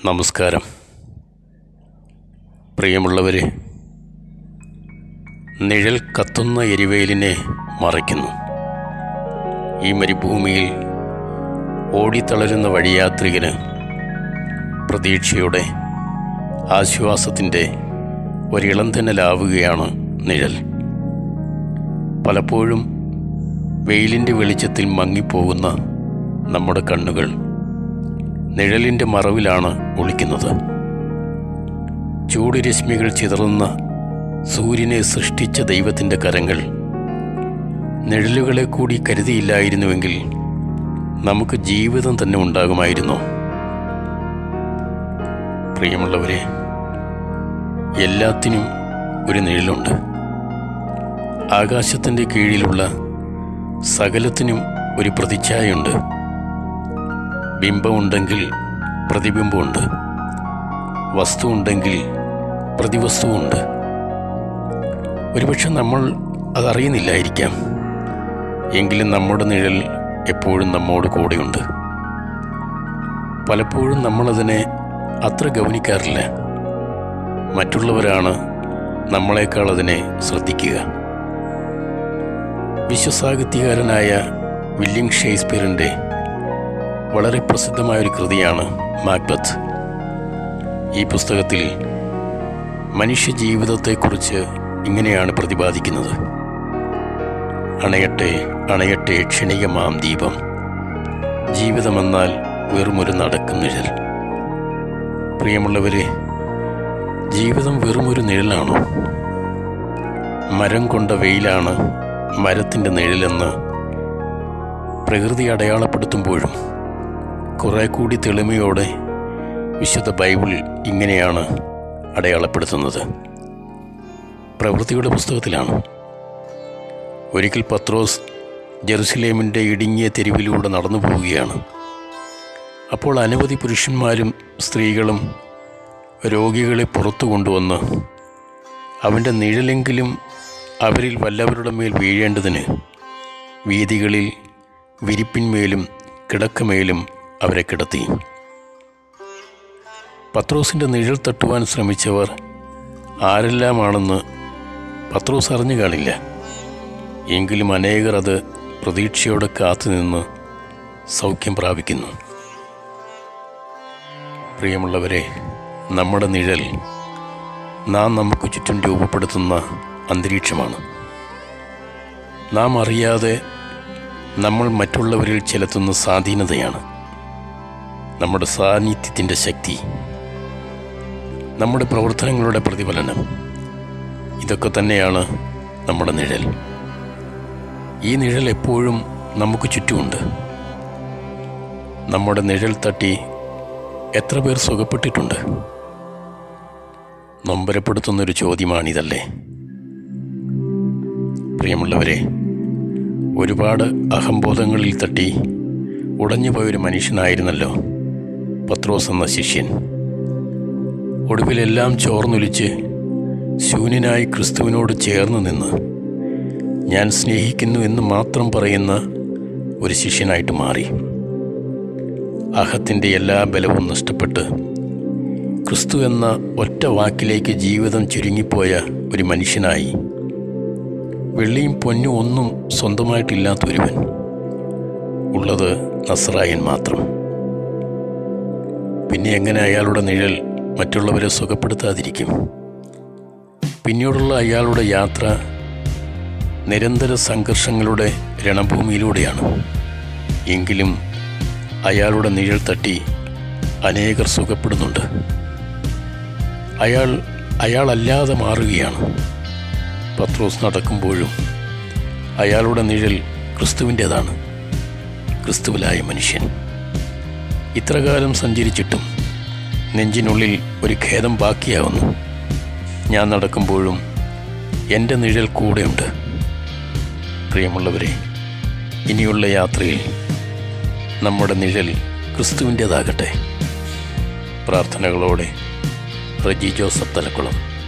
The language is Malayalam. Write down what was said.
നമസ്കാരം പ്രിയമുള്ളവരെ നിഴൽ കത്തുന്ന എരിവേലിനെ മറയ്ക്കുന്നു ഈ മരുഭൂമിയിൽ ഓടിത്തളരുന്ന വഴിയാത്രികന് പ്രതീക്ഷയുടെ ആശ്വാസത്തിൻ്റെ ഒരിളംതന്നലാവുകയാണ് നിഴൽ പലപ്പോഴും വെയിലിൻ്റെ വെളിച്ചത്തിൽ മങ്ങിപ്പോകുന്ന നമ്മുടെ കണ്ണുകൾ നിഴലിൻ്റെ മറവിലാണ് ഒളിക്കുന്നത് ചൂടുരശ്മികൾ ചിതറുന്ന സൂര്യനെ സൃഷ്ടിച്ച ദൈവത്തിൻ്റെ കരങ്ങൾ നിഴലുകളെ കൂടി കരുതിയില്ലായിരുന്നുവെങ്കിൽ നമുക്ക് ജീവിതം തന്നെ ഉണ്ടാകുമായിരുന്നോ പ്രിയമുള്ളവരെ എല്ലാത്തിനും ഒരു നിഴലുണ്ട് ആകാശത്തിൻ്റെ കീഴിലുള്ള സകലത്തിനും ഒരു പ്രതിച്ഛായയുണ്ട് ബിംബമുണ്ടെങ്കിൽ പ്രതിബിംബമുണ്ട് വസ്തു ഉണ്ടെങ്കിൽ പ്രതിവസ്തുവുണ്ട് ഒരുപക്ഷെ നമ്മൾ അതറിയുന്നില്ലായിരിക്കാം എങ്കിലും നമ്മുടെ നിഴൽ എപ്പോഴും നമ്മോട് കൂടെയുണ്ട് പലപ്പോഴും നമ്മളതിനെ അത്ര ഗവനിക്കാറില്ല മറ്റുള്ളവരാണ് നമ്മളെക്കാൾ അതിനെ ശ്രദ്ധിക്കുക വിശ്വസാഹിത്യകാരനായ വില്യം ഷേക്സ്പിയറിൻ്റെ വളരെ പ്രസിദ്ധമായൊരു കൃതിയാണ് മാക്ബത്ത് ഈ പുസ്തകത്തിൽ മനുഷ്യജീവിതത്തെക്കുറിച്ച് ഇങ്ങനെയാണ് പ്രതിപാദിക്കുന്നത് അണയട്ടെ അണയട്ടെ ക്ഷണികമാം ദീപം ജീവിതമെന്നാൽ വെറുമൊരു നടക്കും നിഴൽ പ്രിയമുള്ളവരെ ജീവിതം വെറുമൊരു നിഴലാണോ മരം കൊണ്ട വെയിലാണ് മരത്തിൻ്റെ നിഴലെന്ന് പ്രകൃതി അടയാളപ്പെടുത്തുമ്പോഴും കുറെ കൂടി തെളിമയോടെ വിശുദ്ധ ബൈബിൾ ഇങ്ങനെയാണ് അടയാളപ്പെടുത്തുന്നത് പ്രവൃത്തിയുടെ പുസ്തകത്തിലാണ് ഒരിക്കൽ പത്രോസ് ജെറുസലേമിൻ്റെ ഇടുങ്ങിയ തെരുവിലൂടെ നടന്നു പോവുകയാണ് അപ്പോൾ അനവധി പുരുഷന്മാരും സ്ത്രീകളും രോഗികളെ പുറത്തു കൊണ്ടുവന്ന് അവൻ്റെ നിഴലെങ്കിലും അവരിൽ വല്ലവരുടെ മേൽ വീഴേണ്ടതിന് വീതികളിൽ വിരിപ്പിന്മേലും കിടക്കമേലും അവരെ കിടത്തി പത്രോസിൻ്റെ നിഴൽ തട്ടുവാൻ ശ്രമിച്ചവർ ആരെല്ലാമാണെന്ന് പത്രോസ് അറിഞ്ഞു കാണില്ല എങ്കിലും അനേകർ അത് പ്രതീക്ഷയോടെ കാത്തുനിന്ന് സൗഖ്യം പ്രാപിക്കുന്നു പ്രിയമുള്ളവരെ നമ്മുടെ നിഴൽ നാം നമുക്ക് ചുറ്റും രൂപപ്പെടുത്തുന്ന അന്തരീക്ഷമാണ് നാം അറിയാതെ നമ്മൾ മറ്റുള്ളവരിൽ ചെലുത്തുന്ന സ്വാധീനതയാണ് നമ്മുടെ സാന്നിധ്യത്തിൻ്റെ ശക്തി നമ്മുടെ പ്രവർത്തനങ്ങളുടെ പ്രതിഫലനം ഇതൊക്കെ തന്നെയാണ് നമ്മുടെ നിഴൽ ഈ നിഴൽ എപ്പോഴും നമുക്ക് ചുറ്റുമുണ്ട് നമ്മുടെ നിഴൽ തട്ടി എത്ര പേർ സുഖപ്പെട്ടിട്ടുണ്ട് നൊമ്പരപ്പെടുത്തുന്നൊരു ചോദ്യമാണിതല്ലേ പ്രിയമുള്ളവരെ ഒരുപാട് അഹംബോധങ്ങളിൽ തട്ടി ഉടഞ്ഞുപോയൊരു മനുഷ്യനായിരുന്നല്ലോ പത്രോസ് എന്ന ശിഷ്യൻ ഒടുവിലെല്ലാം ചോർന്നൊലിച്ച് ശൂന്യനായി ക്രിസ്തുവിനോട് ചേർന്ന് നിന്ന് ഞാൻ സ്നേഹിക്കുന്നു എന്ന് മാത്രം പറയുന്ന ഒരു ശിഷ്യനായിട്ട് മാറി അഹത്തിൻ്റെ എല്ലാ ബലവും നഷ്ടപ്പെട്ട് ക്രിസ്തു എന്ന ഒറ്റ വാക്കിലേക്ക് ജീവിതം ചുരുങ്ങിപ്പോയ ഒരു മനുഷ്യനായി വെള്ളിയും പൊന്നും ഒന്നും സ്വന്തമായിട്ടില്ലാത്ത ഒരുവൻ ഉള്ളത് നസ്രായൻ മാത്രം പിന്നെ എങ്ങനെ അയാളുടെ നിഴൽ മറ്റുള്ളവരെ സുഖപ്പെടുത്താതിരിക്കും പിന്നീടുള്ള അയാളുടെ യാത്ര നിരന്തര സംഘർഷങ്ങളുടെ രണഭൂമിയിലൂടെയാണ് എങ്കിലും അയാളുടെ നിഴൽ തട്ടി അനേകർ സുഖപ്പെടുന്നുണ്ട് അയാൾ അയാളല്ലാതെ മാറുകയാണ് പത്രോസ് നടക്കുമ്പോഴും അയാളുടെ നിഴൽ ക്രിസ്തുവിൻ്റേതാണ് ക്രിസ്തുവിലായ മനുഷ്യൻ ഇത്രകാലം സഞ്ചരിച്ചിട്ടും നെഞ്ചിനുള്ളിൽ ഒരു ഖേദം ബാക്കിയാവുന്നു ഞാൻ നടക്കുമ്പോഴും എൻ്റെ നിഴൽ കൂടെയുണ്ട് പ്രിയമുള്ളവരെ ഇനിയുള്ള യാത്രയിൽ നമ്മുടെ നിഴൽ ക്രിസ്തുവിൻ്റേതാകട്ടെ പ്രാർത്ഥനകളോടെ റജി ജോസഫ് തലക്കുളം